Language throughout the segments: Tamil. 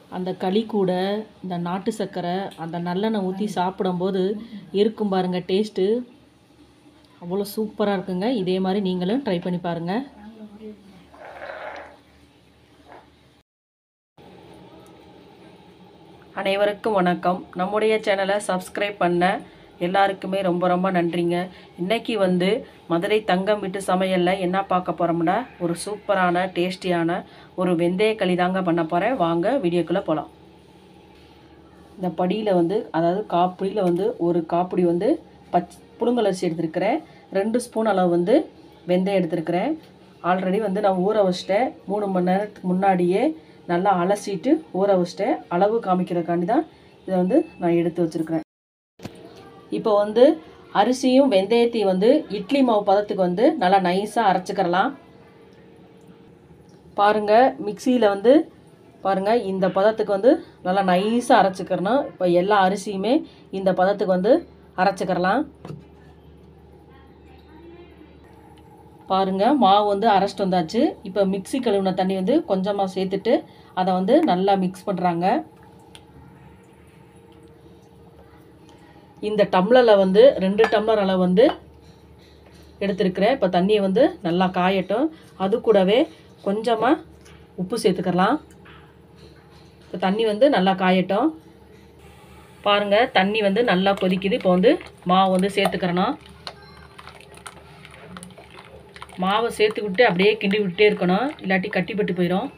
அந்த களி கூட இந்த நாட்டு சர்க்கரை அந்த நல்லெண்ணெய் ஊற்றி சாப்பிடும்போது இருக்கும் பாருங்கள் டேஸ்ட்டு அவ்வளோ சூப்பராக இருக்குங்க இதே மாதிரி நீங்களும் ட்ரை பண்ணி பாருங்கள் அனைவருக்கும் வணக்கம் நம்முடைய சேனலை சப்ஸ்கிரைப் பண்ண எல்லாருக்குமே ரொம்ப ரொம்ப நன்றிங்க இன்னைக்கு வந்து மதுரை தங்கம் விட்டு சமையலில் என்ன பார்க்க போகிறோம்னா ஒரு சூப்பரான டேஸ்டியான ஒரு வெந்தய களி தாங்க பண்ண போகிறேன் வாங்க வீடியோக்குள்ளே போகலாம் இந்த படியில் வந்து அதாவது காப்பிடியில் வந்து ஒரு காப்பிடி வந்து பச் புழுங்கலரிசி எடுத்திருக்கிறேன் ரெண்டு ஸ்பூன் அளவு வந்து வெந்தயம் எடுத்திருக்கிறேன் ஆல்ரெடி வந்து நான் ஊற வச்சிட்டேன் மூணு மணி நேரத்துக்கு முன்னாடியே நல்லா அலசிட்டு ஊற வச்சிட்டேன் அளவு காமிக்கிறதுக்காண்டி தான் இதை வந்து நான் எடுத்து வச்சுருக்கிறேன் இப்போ வந்து அரிசியும் வெந்தயத்தையும் வந்து இட்லி மாவு பதத்துக்கு வந்து நல்லா நைஸாக அரைச்சிக்கிறலாம் பாருங்கள் மிக்சியில் வந்து பாருங்கள் இந்த பதத்துக்கு வந்து நல்லா நைஸாக அரைச்சிக்கிறணும் இப்போ எல்லா அரிசியுமே இந்த பதத்துக்கு வந்து அரைச்சிக்கிறலாம் பாருங்கள் மாவு வந்து அரைச்சிட்டு வந்தாச்சு இப்போ மிக்ஸி கழுவின தண்ணி வந்து கொஞ்சமாக சேர்த்துட்டு அதை வந்து நல்லா மிக்ஸ் பண்ணுறாங்க இந்த டம்ளரில் வந்து ரெண்டு டம்ளர் அளவு வந்து எடுத்துருக்கிறேன் இப்போ தண்ணியை வந்து நல்லா காயட்டும் அது கூடவே கொஞ்சமாக உப்பு சேர்த்துக்கலாம் இப்போ தண்ணி வந்து நல்லா காயட்டும் பாருங்கள் தண்ணி வந்து நல்லா கொதிக்குது இப்போ வந்து மாவு வந்து சேர்த்துக்கிறணும் மாவை சேர்த்து விட்டு அப்படியே கிண்டி விட்டே இருக்கணும் இல்லாட்டி கட்டிப்பட்டு போயிடும்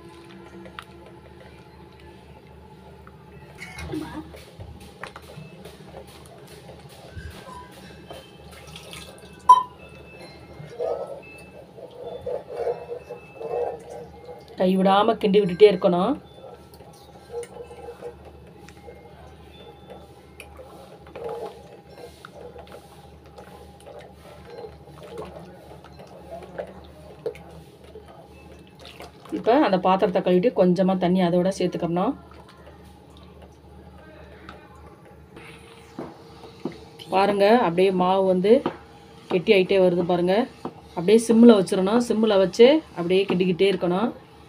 கைவிடாமல் கிண்டி விட்டுட்டே இருக்கணும் இப்போ அந்த பாத்திரத்தை கழுவிட்டு கொஞ்சமாக தண்ணி அதோட சேர்த்துக்கணும் பாருங்க அப்படியே மாவு வந்து கெட்டி ஆகிட்டே வருது பாருங்க அப்படியே சிம்மில் வச்சிடணும் சிம்மில் வச்சு அப்படியே கிண்டிக்கிட்டே இருக்கணும்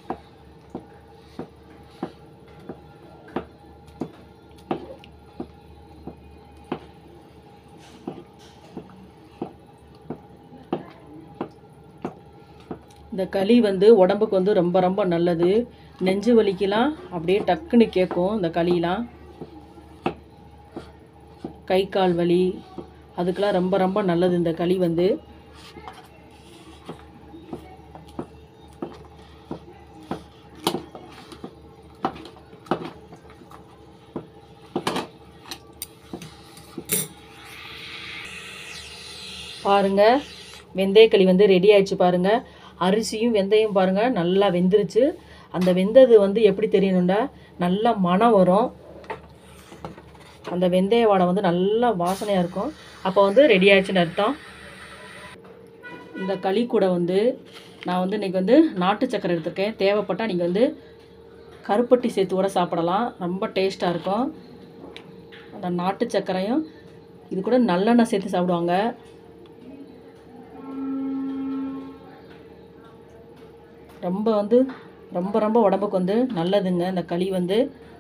இந்த களி வந்து உடம்புக்கு வந்து ரொம்ப ரொம்ப நல்லது நெஞ்சு வலிக்கெலாம் அப்படியே டக்குன்னு கேட்கும் இந்த களியெலாம் கை கால் வலி அதுக்கெலாம் ரொம்ப ரொம்ப நல்லது இந்த களி வந்து பாருங்க வெந்தயக்களி வந்து ரெடி ஆயிடுச்சு பாருங்க அரிசியும் வெந்தயம் பாருங்க நல்லா வெந்துருச்சு அந்த வெந்தது வந்து எப்படி தெரியணும்டா நல்ல மனம் வரும் அந்த வெந்தய வாடை வந்து நல்லா வாசனையாக இருக்கும் அப்போ வந்து ரெடி ஆயிடுச்சுன்னு அர்த்தம் இந்த களி கூட வந்து நான் வந்து இன்றைக்கி வந்து நாட்டு சக்கரை எடுத்திருக்கேன் தேவைப்பட்டால் நீங்கள் வந்து கருப்பட்டி சேர்த்து கூட சாப்பிடலாம் ரொம்ப டேஸ்ட்டாக இருக்கும் அந்த நாட்டு சக்கரையும் இது கூட நல்லெண்ணெய் சேர்த்து சாப்பிடுவாங்க ரொம்ப வந்து ரொம்ப ரொம்ப உடம்புக்கு வந்து நல்லதுங்க இந்த களி வந்து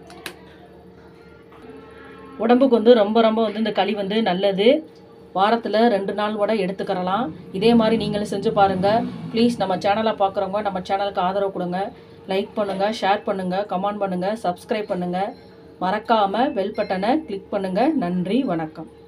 உடம்புக்கு வந்து ரொம்ப ரொம்ப வந்து இந்த களி வந்து நல்லது வாரத்தில் ரெண்டு நாள் கூட எடுத்துக்கிறலாம் இதே மாதிரி நீங்களும் செஞ்சு பாருங்கள் ப்ளீஸ் நம்ம சேனலை பார்க்குறவங்க நம்ம சேனலுக்கு ஆதரவு கொடுங்க லைக் பண்ணுங்கள் ஷேர் பண்ணுங்கள் கமெண்ட் பண்ணுங்கள் சப்ஸ்கிரைப் பண்ணுங்கள் மறக்காமல் பெல் பட்டனை கிளிக் பண்ணுங்கள் நன்றி வணக்கம்